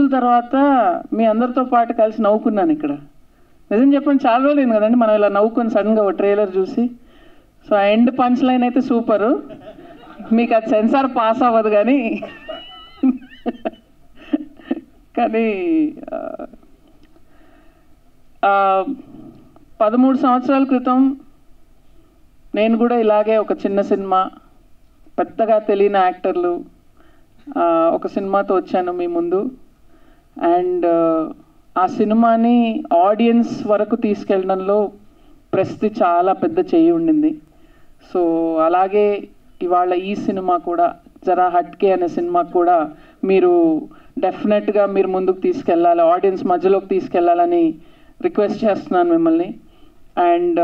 రోజుల తర్వాత మీ అందరితో పాటు కలిసి నవ్వుకున్నాను ఇక్కడ నిజం చెప్పండి చాలా రోజులు అయింది కదండి మనం ఇలా నవ్వుకొని సడన్గా ఒక ట్రైలర్ చూసి సో ఆ ఎండ్ పంచ్ లైన్ అయితే సూపరు మీకు అది సెన్సార్ పాస్ అవ్వదు కానీ కానీ ఆ, ఆ, పదమూడు సంవత్సరాల క్రితం నేను కూడా ఇలాగే ఒక చిన్న సినిమా పెద్దగా తెలియని యాక్టర్లు ఆ, ఒక సినిమాతో వచ్చాను మీ ముందు అండ్ ఆ సినిమాని ఆడియన్స్ వరకు తీసుకెళ్ళడంలో ప్రస్తుతి చాలా పెద్ద చేయి ఉండింది సో అలాగే ఇవాళ ఈ సినిమా కూడా జరా హట్కే అనే సినిమా కూడా మీరు డెఫినెట్గా మీరు ముందుకు తీసుకెళ్ళాలి ఆడియన్స్ మధ్యలోకి తీసుకెళ్ళాలని రిక్వెస్ట్ చేస్తున్నాను మిమ్మల్ని అండ్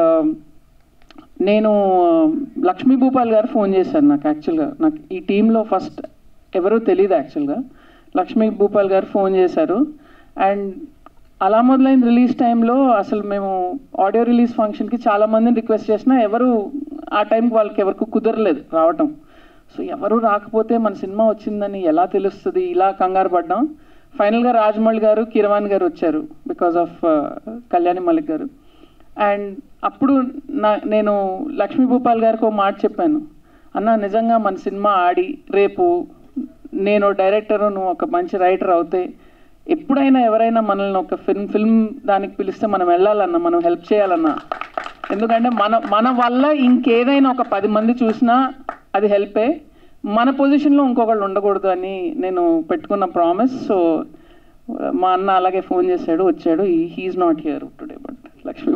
నేను లక్ష్మీ భూపాల్ గారు ఫోన్ చేశారు నాకు యాక్చువల్గా నాకు ఈ టీంలో ఫస్ట్ ఎవరూ తెలియదు యాక్చువల్గా లక్ష్మీ భూపాల్ గారు ఫోన్ చేశారు అండ్ అలా మొదలైన రిలీజ్ టైంలో అసలు మేము ఆడియో రిలీజ్ ఫంక్షన్కి చాలా మందిని రిక్వెస్ట్ చేసినా ఎవరు ఆ టైంకి వాళ్ళకి ఎవరికి కుదరలేదు రావటం సో ఎవరు రాకపోతే మన సినిమా వచ్చిందని ఎలా తెలుస్తుంది ఇలా కంగారు పడ్డాం ఫైనల్గా రాజమౌళి గారు కిరవాణి గారు వచ్చారు బికాస్ ఆఫ్ కళ్యాణి మలిక్ గారు అండ్ అప్పుడు నా నేను లక్ష్మీ భూపాల్ గారికి ఒక మాట చెప్పాను అన్న నిజంగా మన సినిమా ఆడి రేపు నేను డైరెక్టర్ నువ్వు ఒక మంచి రైటర్ అవుతే ఎప్పుడైనా ఎవరైనా మనల్ని ఒక ఫిల్మ్ ఫిల్మ్ దానికి పిలిస్తే మనం వెళ్ళాలన్నా మనం హెల్ప్ చేయాలన్నా ఎందుకంటే మన మన వల్ల ఇంకేదైనా ఒక పది మంది చూసినా అది హెల్పే మన పొజిషన్లో ఇంకొకళ్ళు ఉండకూడదు అని నేను పెట్టుకున్న ప్రామిస్ సో మా అన్న అలాగే ఫోన్ చేశాడు వచ్చాడు he's not here today but Lakshmi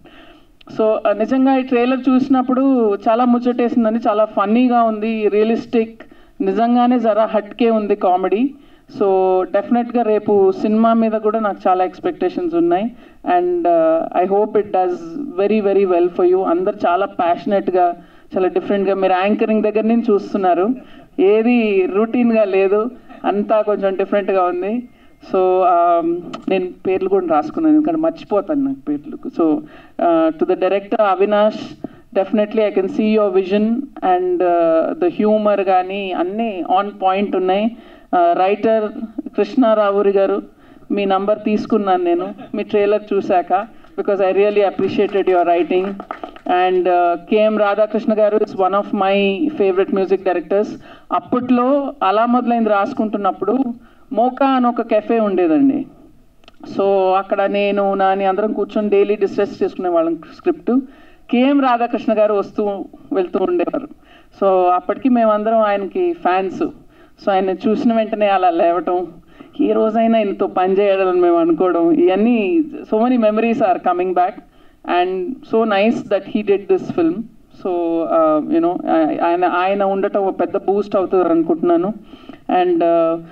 so ఆ, నిజంగా ఈ ట్రైలర్ చూసినప్పుడు చాలా ముచ్చటేసిందని చాలా ఫన్నీగా ఉంది రియలిస్టిక్ నిజంగానే జరా హట్కే ఉంది కామెడీ సో డెఫినెట్గా రేపు సినిమా మీద కూడా నాకు చాలా ఎక్స్పెక్టేషన్స్ ఉన్నాయి and I hope it does very very well for you అందరు చాలా ప్యాషనెట్గా చాలా డిఫరెంట్గా మీరు యాంకరింగ్ దగ్గర నుంచి చూస్తున్నారు ఏది రొటీన్గా లేదు అంతా కొంచెం డిఫరెంట్గా ఉంది సో నేను పేర్లు కూడా రాసుకున్నాను ఎందుకంటే మర్చిపోతాను నాకు పేర్లు so to the director Avinash definitely I can see your vision and the humour కానీ అన్నీ ఆన్ పాయింట్ ఉన్నాయి రైటర్ కృష్ణారావురి గారు మీ నంబర్ తీసుకున్నాను నేను మీ ట్రైలర్ చూశాక because I really appreciated your writing and KM Radhakrishna garu it's one of my favourite music directors అప్పట్లో అలా మొదలైంది రాసుకుంటున్నప్పుడు మోకా అని ఒక కెఫే ఉండేదండి సో అక్కడ నేను నాని అందరం కూర్చొని డైలీ డిస్కస్ చేసుకునే వాళ్ళం స్క్రిప్ట్ కేఎం రాధాకృష్ణ గారు వస్తూ వెళ్తూ ఉండేవారు సో అప్పటికి మేమందరం ఆయనకి ఫ్యాన్స్ సో ఆయన చూసిన వెంటనే అలా లేవటం ఈ రోజైనా ఆయనతో పని చేయాలని మేము అనుకోవడం ఇవన్నీ so many memories are coming back and so nice that he did this film so you know ఆయన ఆయన ఉండటం ఒక పెద్ద బూస్ట్ అవుతుంది అనుకుంటున్నాను and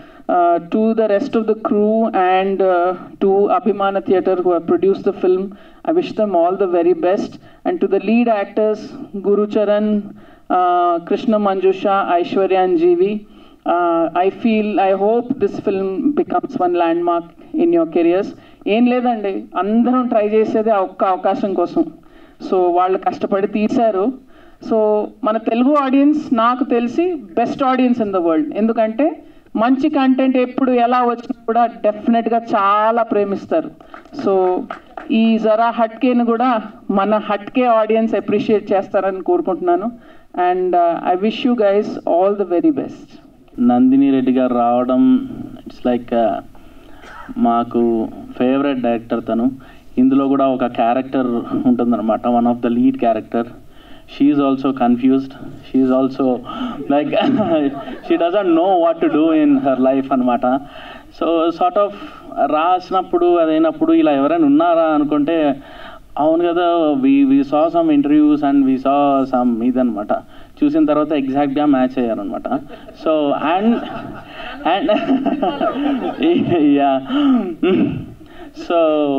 to the rest of the crew and to Abhimana theatre who produce the film I wish them all the very best and to the lead actors Gurucharan Krishna Manjusha Aishwarya and GV I feel I hope this film becomes one land mark in your careers ఏం లేదండి అందరం try చేసేది ఆ ఒక్క అవకాశం కోసం so వాళ్ళు కష్టపడి తీశారు సో మన తెలుగు ఆడియన్స్ నాకు తెలిసి best audience in the world ఎందుకంటే మంచి కంటెంట్ ఎప్పుడు ఎలా వచ్చినా కూడా డెఫినెట్గా చాలా ప్రేమిస్తారు సో ఈ జరా హట్కేని కూడా మన హట్కే ఆడియన్స్ అప్రిషియేట్ చేస్తారని కోరుకుంటున్నాను and I wish you guys all the very best Nandini Reddy garu రావడం ఇట్స్ లైక్ మాకు ఫేవరెట్ డైరెక్టర్ తను ఇందులో కూడా ఒక క్యారెక్టర్ ఉంటుందన్నమాట one of the lead character she's also confused she's also like she doesn't know what to do in her life అనమాట so sort of రాసినప్పుడు అదైనప్పుడు ఇలా ఎవరైనా ఉన్నారా అనుకుంటే అవును కదా we we saw some interviews and we saw some ఇదనమాట చూసిన తర్వాత ఎగ్జాక్ట్గా మ్యాచ్ అయ్యారనమాట so and and yeah so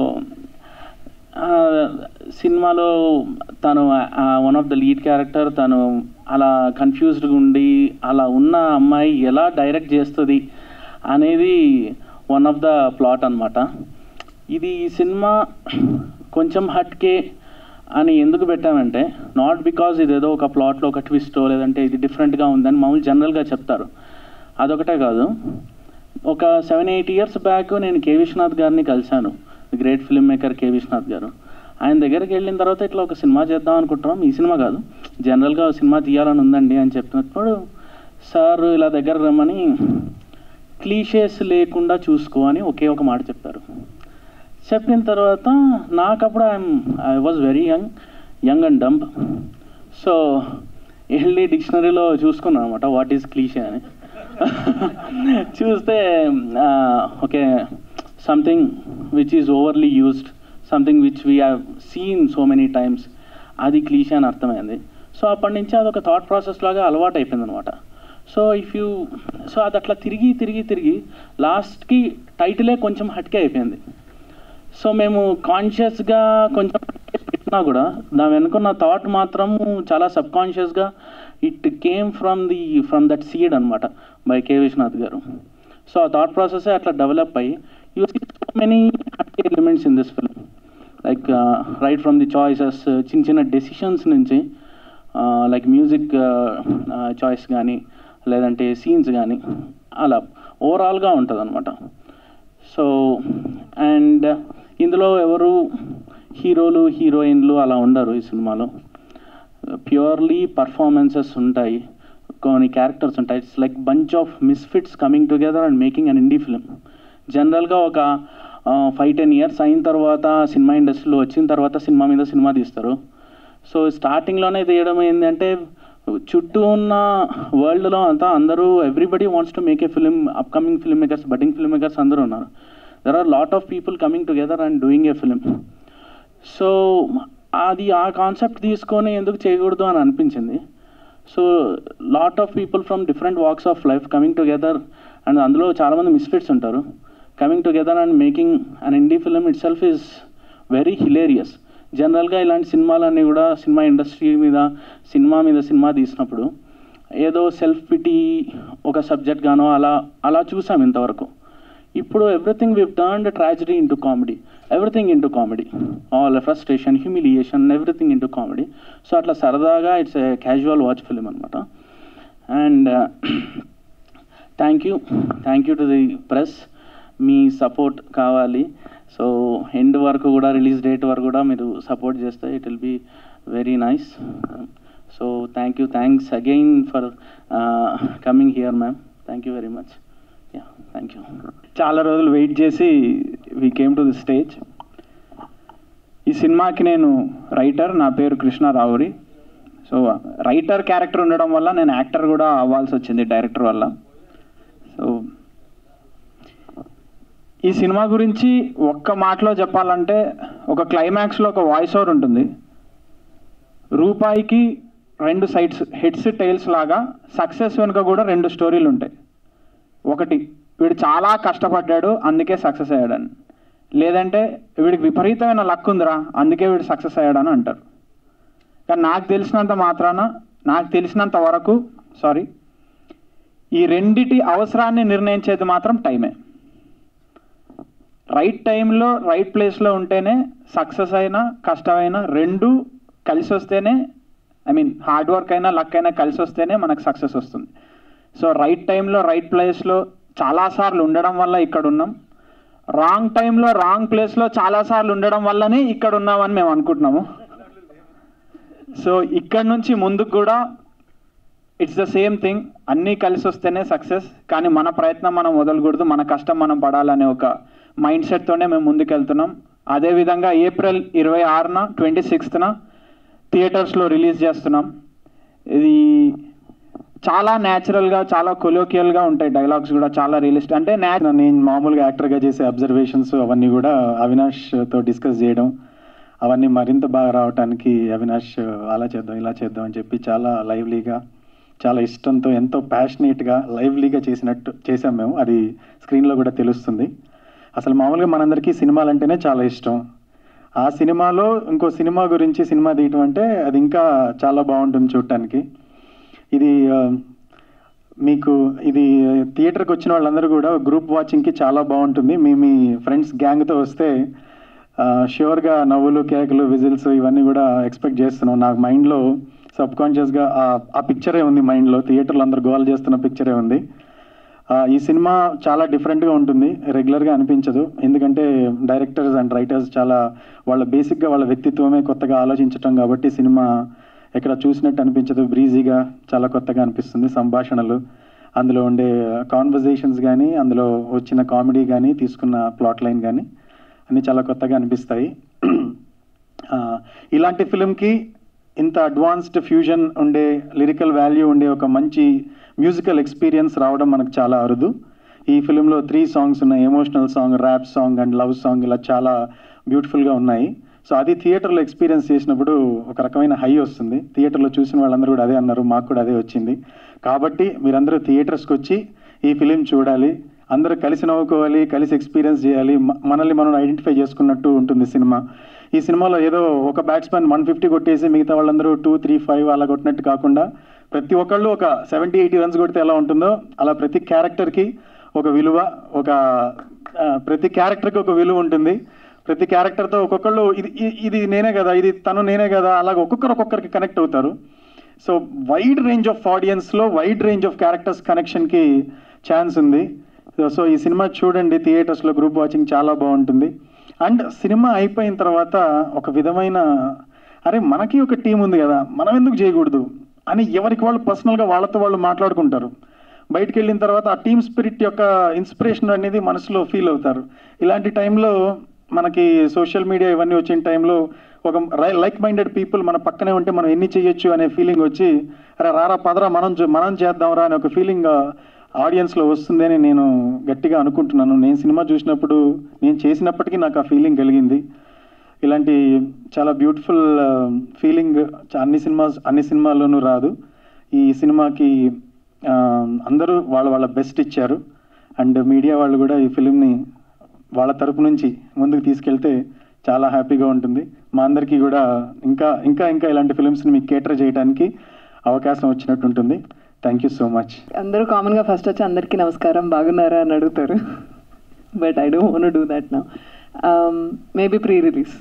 సినిమాలో తను one of the lead character తను అలా కన్ఫ్యూజ్డ్గా ఉండి అలా ఉన్న అమ్మాయి ఎలా డైరెక్ట్ చేస్తుంది అనేది వన్ ఆఫ్ ద ప్లాట్ అనమాట ఇది ఈ సినిమా కొంచెం హట్కే అని ఎందుకు పెట్టామంటే నాట్ బికాజ్ ఇదేదో ఒక ప్లాట్లో ఒక ట్విస్టో లేదంటే ఇది డిఫరెంట్గా ఉందని మామూలు జనరల్గా చెప్తారు అదొకటే కాదు ఒక సెవెన్ ఎయిట్ ఇయర్స్ బ్యాక్ నేను కే విశ్వనాథ్ గారిని కలిశాను great filmmaker K Viswanath garu ఆయన దగ్గరికి వెళ్ళిన తర్వాత ఇట్లా ఒక సినిమా చేద్దాం అనుకుంటున్నాం ఈ సినిమా కాదు జనరల్గా ఒక సినిమా తీయాలని ఉందండి అని చెప్పినప్పుడు సార్ ఇలా దగ్గర రమ్మని క్లీషేస్ లేకుండా చూసుకో అని ఒకే ఒక మాట చెప్పారు చెప్పిన తర్వాత నాకు అప్పుడు I'm I was very young young and dumb so వెళ్ళి డిక్షనరీలో చూసుకున్నాను అనమాట వాట్ ఈస్ క్లీషే అని చూస్తే okay something which is overly used something which we have seen so many times అది క్లీషే అని అర్థమైంది సో అప్పటి నుంచి అదొక థాట్ ప్రాసెస్ లాగా అలవాటు అయిపోయింది అనమాట సో ఇఫ్ యూ సో అది అట్లా తిరిగి తిరిగి తిరిగి లాస్ట్కి టైటిలే కొంచెం హట్కే అయిపోయింది సో మేము కాన్షియస్గా కొంచెం పెట్టినా కూడా దాని వెనుకున్న థాట్ మాత్రం చాలా సబ్ కాన్షియస్గా it came from the from that seed అనమాట by K Viswanath garu so ఆ థాట్ ప్రాసెస్ అట్లా డెవలప్ అయ్యి you see so many happy elements in this film like right from the choices చిన్న చిన్న డెసిషన్స్ నుంచి లైక్ మ్యూజిక్ చాయిస్ కానీ లేదంటే scenes కానీ అలా ఓవరాల్గా ఉంటుంది అనమాట సో అండ్ ఇందులో ఎవరు హీరోలు హీరోయిన్లు అలా ఉండరు ఈ సినిమాలో ప్యూర్లీ పర్ఫార్మెన్సెస్ ఉంటాయి కొన్ని క్యారెక్టర్స్ ఉంటాయి it's like bunch of misfits coming together and making an indie film జనరల్గా ఒక ఫైవ్ టెన్ ఇయర్స్ అయిన తర్వాత సినిమా ఇండస్ట్రీలో వచ్చిన తర్వాత సినిమా మీద సినిమా తీస్తారు సో స్టార్టింగ్లోనే తీయడం ఏంటంటే చుట్టూ ఉన్న వరల్డ్లో అంతా అందరూ everybody wants to make a film upcoming filmmakers budding filmmakers అందరూ ఉన్నారు there are lot of people coming together and doing a film so అది ఆ కాన్సెప్ట్ తీసుకొని ఎందుకు చేయకూడదు అని అనిపించింది so lot of people from different walks of life coming together and అందులో చాలామంది మిస్ఫిట్స్ ఉంటారు coming together and making an indie film itself is very hilarious జనరల్గా ఇలాంటి సినిమాలన్నీ కూడా సినిమా ఇండస్ట్రీ మీద సినిమా మీద సినిమా తీసినప్పుడు ఏదో సెల్ఫ్ పిటీ ఒక సబ్జెక్ట్ గానో అలా అలా చూసాం ఇంతవరకు ఇప్పుడు everything we've turned tragedy into comedy everything into comedy all frustration humiliation everything into comedy so అట్లా సరదాగా it's a casual watch film అనమాట and thank you thank you to the press మీ సపోర్ట్ కావాలి సో ఎండ్ వరకు కూడా release date వరకు కూడా మీరు సపోర్ట్ చేస్తే it will be very nice so thank you thanks again for coming here ma'am thank you very much yeah thank you చాలా రోజులు వెయిట్ చేసి we came to the stage ఈ సినిమాకి నేను రైటర్ నా పేరు Krishna Raavuri so writer character ఉండడం వల్ల నేను యాక్టర్ కూడా అవ్వాల్సి వచ్చింది డైరెక్టర్ వల్ల సో ఈ సినిమా గురించి ఒక్క మాటలో చెప్పాలంటే ఒక క్లైమాక్స్లో ఒక వాయిస్ ఓవర్ ఉంటుంది రూపాయికి రెండు సైడ్స్ హెడ్స్ టైల్స్ లాగా సక్సెస్ వెనుక కూడా రెండు స్టోరీలు ఉంటాయి ఒకటి వీడు చాలా కష్టపడ్డాడు అందుకే సక్సెస్ అయ్యాడని లేదంటే వీడికి విపరీతమైన లక్ ఉందిరా అందుకే వీడు సక్సెస్ అయ్యాడని అంటారు కానీ నాకు తెలిసినంత మాత్రాన నాకు తెలిసినంత వరకు సారీ ఈ రెండిటి అవసరాన్ని నిర్ణయించేది మాత్రం టైమే రైట్ టైంలో రైట్ ప్లేస్లో ఉంటేనే సక్సెస్ అయినా కష్టమైనా రెండు కలిసి వస్తేనే ఐ మీన్ హార్డ్ వర్క్ అయినా లక్ అయినా కలిసి వస్తేనే మనకు సక్సెస్ వస్తుంది సో రైట్ టైంలో రైట్ ప్లేస్లో చాలాసార్లు ఉండడం వల్ల ఇక్కడ ఉన్నాం రాంగ్ టైంలో రాంగ్ ప్లేస్లో చాలాసార్లు ఉండడం వల్లనే ఇక్కడ ఉన్నామని మేము అనుకుంటున్నాము సో ఇక్కడ నుంచి ముందుకు కూడా ఇట్స్ ద సేమ్ థింగ్ అన్నీ కలిసి వస్తేనే సక్సెస్ కానీ మన ప్రయత్నం మనం వదలకూడదు మన కష్టం మనం పడాలనే ఒక మైండ్ సెట్తోనే మేము ముందుకెళ్తున్నాం అదేవిధంగా ఏప్రిల్ ఇరవై ఆరున ట్వంటీ సిక్స్త్న థియేటర్స్లో రిలీజ్ చేస్తున్నాం ఇది చాలా న్యాచురల్గా చాలా కొలోకియల్గా ఉంటాయి డైలాగ్స్ కూడా చాలా రియలిస్ట్ అంటే న్యా నేను మామూలుగా యాక్టర్గా చేసే అబ్జర్వేషన్స్ అవన్నీ కూడా అవినాష్తో డిస్కస్ చేయడం అవన్నీ మరింత బాగా రావడానికి అవినాష్ అలా చేద్దాం ఇలా చేద్దాం అని చెప్పి చాలా లైవ్లీగా చాలా ఇష్టంతో ఎంతో ప్యాషనేట్గా లైవ్లీగా చేసినట్టు చేసాం మేము అది స్క్రీన్లో కూడా తెలుస్తుంది అసలు మామూలుగా మనందరికీ సినిమాలు అంటేనే చాలా ఇష్టం ఆ సినిమాలో ఇంకో సినిమా గురించి సినిమా తీయటం అంటే అది ఇంకా చాలా బాగుంటుంది చూడటానికి ఇది ఆ, మీకు ఇది థియేటర్కి వచ్చిన వాళ్ళందరూ కూడా గ్రూప్ వాచింగ్కి చాలా బాగుంటుంది మీ మీ ఫ్రెండ్స్ గ్యాంగ్తో వస్తే ష్యూర్గా నవ్వులు కేకలు విజిల్స్ ఇవన్నీ కూడా ఎక్స్పెక్ట్ చేస్తున్నాం నాకు మైండ్లో సబ్ కాన్షియస్గా ఆ పిక్చరే ఉంది మైండ్లో థియేటర్లో అందరు గోల్ చేస్తున్న పిక్చరే ఉంది ఆ, ఈ సినిమా చాలా డిఫరెంట్గా ఉంటుంది రెగ్యులర్గా అనిపించదు ఎందుకంటే డైరెక్టర్స్ అండ్ రైటర్స్ చాలా వాళ్ళ బేసిక్గా వాళ్ళ వ్యక్తిత్వమే కొత్తగా ఆలోచించటం కాబట్టి సినిమా ఎక్కడ చూసినట్టు అనిపించదు బ్రీజీగా చాలా కొత్తగా అనిపిస్తుంది సంభాషణలు అందులో ఉండే కాన్వర్జేషన్స్ కానీ అందులో వచ్చిన కామెడీ కానీ తీసుకున్న ప్లాట్ లైన్ కానీ అన్నీ చాలా కొత్తగా అనిపిస్తాయి ఆ, ఇలాంటి ఫిలింకి ఇంత అడ్వాన్స్డ్ ఫ్యూజన్ ఉండే లిరికల్ వాల్యూ ఉండే ఒక మంచి మ్యూజికల్ ఎక్స్పీరియన్స్ రావడం మనకు చాలా అరుదు ఈ ఫిలింలో త్రీ సాంగ్స్ ఉన్నాయి emotional song rap song and love song ఇలా చాలా బ్యూటిఫుల్గా ఉన్నాయి సో అది థియేటర్లో ఎక్స్పీరియన్స్ చేసినప్పుడు ఒక రకమైన హై వస్తుంది థియేటర్లో చూసిన వాళ్ళందరూ కూడా అదే అన్నారు మాకు కూడా అదే వచ్చింది కాబట్టి మీరందరూ థియేటర్స్కి వచ్చి ఈ ఫిలిం చూడాలి అందరూ కలిసి నవ్వుకోవాలి కలిసి ఎక్స్పీరియన్స్ చేయాలి మ- మనల్ని మనం ఐడెంటిఫై చేసుకున్నట్టు ఉంటుంది సినిమా ఈ సినిమాలో ఏదో ఒక బ్యాట్స్మెన్ వన్ ఫిఫ్టీ కొట్టేసి మిగతా వాళ్ళందరూ టూ త్రీ ఫైవ్ అలా కొట్టినట్టు కాకుండా ప్రతి ఒక్కళ్ళు ఒక సెవెంటీ ఎయిటీ రన్స్ కొడితే ఎలా ఉంటుందో అలా ప్రతి క్యారెక్టర్కి ఒక విలువ ఒక ఆ, ప్రతి క్యారెక్టర్కి ఒక విలువ ఉంటుంది ప్రతి క్యారెక్టర్తో ఒక్కొక్కళ్ళు ఇది ఇ- ఇది నేనే కదా ఇది తను నేనే కదా అలాగ ఒక్కొక్కరు ఒక్కొక్కరికి కనెక్ట్ అవుతారు సో వైడ్ రేంజ్ ఆఫ్ ఆడియన్స్లో వైడ్ రేంజ్ ఆఫ్ క్యారెక్టర్స్ కనెక్షన్కి ఛాన్స్ ఉంది సో- సో ఈ సినిమా చూడండి థియేటర్స్లో గ్రూప్ వాచింగ్ చాలా బాగుంటుంది అండ్ సినిమా అయిపోయిన తర్వాత ఒక విధమైన అరే మనకి ఒక టీం ఉంది కదా మనం ఎందుకు చేయకూడదు అని ఎవరికి వాళ్ళు పర్సనల్గా వాళ్ళతో వాళ్ళు మాట్లాడుకుంటారు బయటికి వెళ్ళిన తర్వాత ఆ టీమ్ స్పిరిట్ యొక్క ఇన్స్పిరేషన్ అనేది మనసులో ఫీల్ అవుతారు ఇలాంటి టైంలో మనకి సోషల్ మీడియా ఇవన్నీ వచ్చిన టైంలో ఒక లైక్ మైండెడ్ పీపుల్ మన పక్కనే ఉంటే మనం ఎన్ని చేయొచ్చు అనే ఫీలింగ్ వచ్చి అరే రారా పదరా మనం చే- మనం చేద్దాంరా అనే ఒక ఫీలింగ్ ఆడియన్స్లో వస్తుందని నేను గట్టిగా అనుకుంటున్నాను నేను సినిమా చూసినప్పుడు నేను చేసినప్పటికీ నాకు ఆ ఫీలింగ్ కలిగింది ఇలాంటి చాలా బ్యూటిఫుల్ ఫీలింగ్ అన్ని సినిమా అన్ని సినిమాల్లోనూ రాదు ఈ సినిమాకి ఆ, అందరూ వాళ్ళ వాళ్ళ బెస్ట్ ఇచ్చారు అండ్ మీడియా వాళ్ళు కూడా ఈ ఫిలింని వాళ్ళ తరపు నుంచి ముందుకు తీసుకెళ్తే చాలా హ్యాపీగా ఉంటుంది మా అందరికీ కూడా ఇంకా ఇంకా ఇంకా ఇలాంటి ఫిలిమ్స్ని మీకు కేటర్ చేయడానికి అవకాశం వచ్చినట్టు ఉంటుంది థ్యాంక్ యూ సో మచ్ అందరూ కామన్గా ఫస్ట్ వచ్చి అందరికీ నమస్కారం బాగున్నారా అని అడుగుతారు but I don't want do that now maybe pre release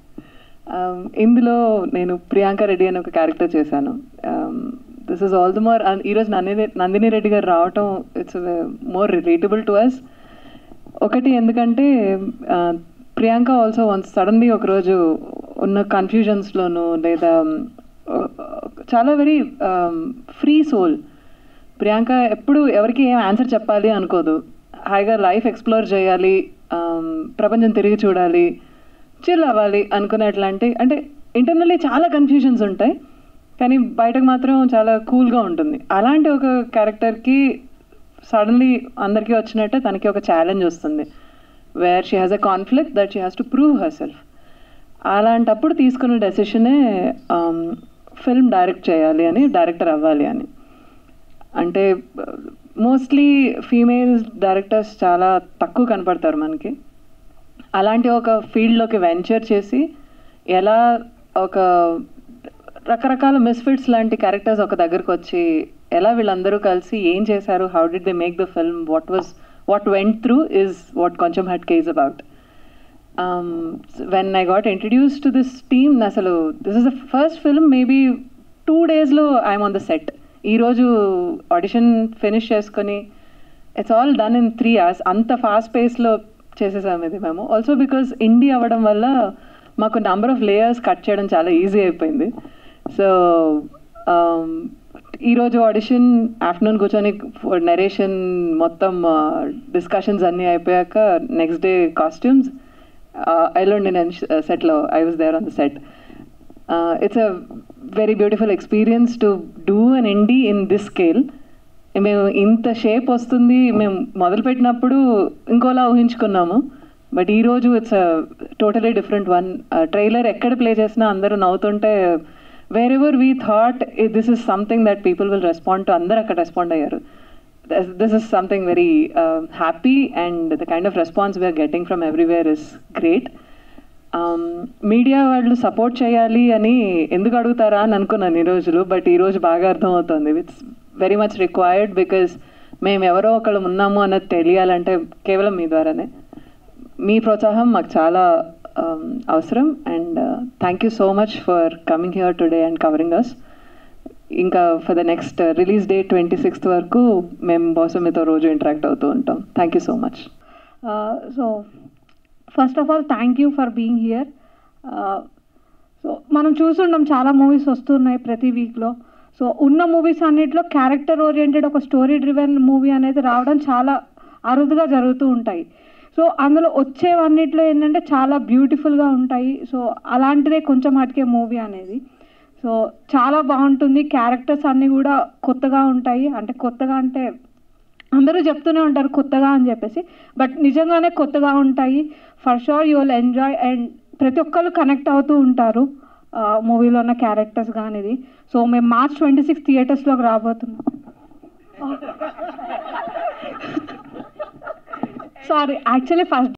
ఇందులో నేను ప్రియాంక రెడ్డి అని ఒక క్యారెక్టర్ చేశాను this is all the more ఈరోజు నందిని నందిని రెడ్డి గారు రావటం it's more relatable to us ఒకటి ఎందుకంటే ఆ, ప్రియాంక ఆల్సో వన్స్ సడన్లీ ఒకరోజు ఉన్న కన్ఫ్యూజన్స్లోను లేదా ఆ, చాలా వెరీ ఫ్రీ సోల్ ప్రియాంక ఎప్పుడు ఎవరికి ఏం ఆన్సర్ చెప్పాలి అనుకోదు హాయిగా లైఫ్ ఎక్స్ప్లోర్ చేయాలి ఆమ్, ప్రపంచం తిరిగి చూడాలి చిల్ అవ్వాలి అనుకునేట్లాంటి అంటే ఇంటర్నల్లీ చాలా కన్ఫ్యూజన్స్ ఉంటాయి కానీ బయటకు మాత్రం చాలా కూల్గా ఉంటుంది అలాంటి ఒక క్యారెక్టర్కి సడన్లీ అందరికీ వచ్చినట్టే తనకి ఒక ఛాలెంజ్ వస్తుంది where she has a conflict that she has to prove herself అలాంటప్పుడు తీసుకున్న డెసిషనే ఫిల్మ్ డైరెక్ట్ చేయాలి అని డైరెక్టర్ అవ్వాలి అని అంటే మోస్ట్లీ ఫీమేల్ డైరెక్టర్స్ చాలా తక్కువ కనపడతారు మనకి అలాంటి ఒక ఫీల్డ్లోకి వెంచర్ చేసి ఎలా ఒక రకరకాల మిస్ఫిట్స్ లాంటి క్యారెక్టర్స్ ఒక దగ్గరకు వచ్చి ఎలా వీళ్ళందరూ కలిసి ఏం చేశారు how did they make the film what was what went through is what కొంచెం hut cage about when I got introduce to this team అసలు this is the first film maybe two డేస్లో ఐఎమ్ ఆన్ ద సెట్ ఈరోజు audition finish చేసుకొని it's all done in three hours అంత fast పేస్లో చేసేసాము ఇది మేము ఆల్సో బికాస్ ఇండి అవ్వడం వల్ల మాకు నెంబర్ ఆఫ్ లేయర్స్ కట్ చేయడం చాలా ఈజీ అయిపోయింది సో ఈరోజు ఆడిషన్ ఆఫ్టర్నూన్ కూర్చొని నరేషన్ మొత్తం డిస్కషన్స్ అన్నీ అయిపోయాక నెక్స్ట్ డే కాస్ట్యూమ్స్ ఎల్లుండి నేను సెట్లో I was there on the set it's a very beautiful experience to do an indie in this scale మేము ఇంత షేప్ వస్తుంది మేము మొదలుపెట్టినప్పుడు ఇంకోలా ఊహించుకున్నాము బట్ ఈరోజు it's totally different one trailer ఎక్కడ ప్లే చేసినా అందరూ నవ్వుతుంటే wherever we thought this is something that people will respond to అందరూ అక్కడ రెస్పాండ్ అయ్యారు this is something very happy and the kind of response we're getting from everywhere is great media వాళ్ళు support చేయాలి అని ఎందుకు అడుగుతారా అని అనుకున్నాను ఈ రోజులు బట్ ఈ రోజు బాగా అర్థమవుతుంది it's very much required because మేము ఎవరో ఒకళ్ళు ఉన్నాము అన్నది తెలియాలంటే కేవలం మీ ద్వారానే మీ ప్రోత్సాహం మాకు చాలా um, అవసరం and thank you so much for coming here today and covering us ఇంకా for the next release date twenty sixth వరకు మేము బహుశా మీతో రోజు ఇంటరాక్ట్ అవుతూ ఉంటాం thank you so much so first of all thank you for being here so మనం చూస్తున్నాం చాలా మూవీస్ వస్తున్నాయి ప్రతి వీక్లో సో ఉన్న మూవీస్ అన్నిట్లో క్యారెక్టర్ ఓరియంటెడ్ ఒక స్టోరీ డ్రివెన్ మూవీ అనేది రావడం చాలా అరుదుగా జరుగుతూ ఉంటాయి సో అందులో వచ్చేవన్నిట్లో ఏంటంటే చాలా బ్యూటిఫుల్గా ఉంటాయి సో అలాంటిదే కొంచెం అటుకే మూవీ అనేది సో చాలా బాగుంటుంది క్యారెక్టర్స్ అన్నీ కూడా కొత్తగా ఉంటాయి అంటే కొత్తగా అంటే అందరూ చెప్తూనే ఉంటారు కొత్తగా అని చెప్పేసి బట్ నిజంగానే కొత్తగా ఉంటాయి for sure you will enjoy and ప్రతి ఒక్కరు కనెక్ట్ అవుతూ ఉంటారు మూవీలో ఉన్న క్యారెక్టర్స్ కానిది సో మేము మార్చ్ ట్వంటీ సిక్స్ థియేటర్స్లోకి రాబోతున్నాం సారీ యాక్చువల్లీ ఫస్ట్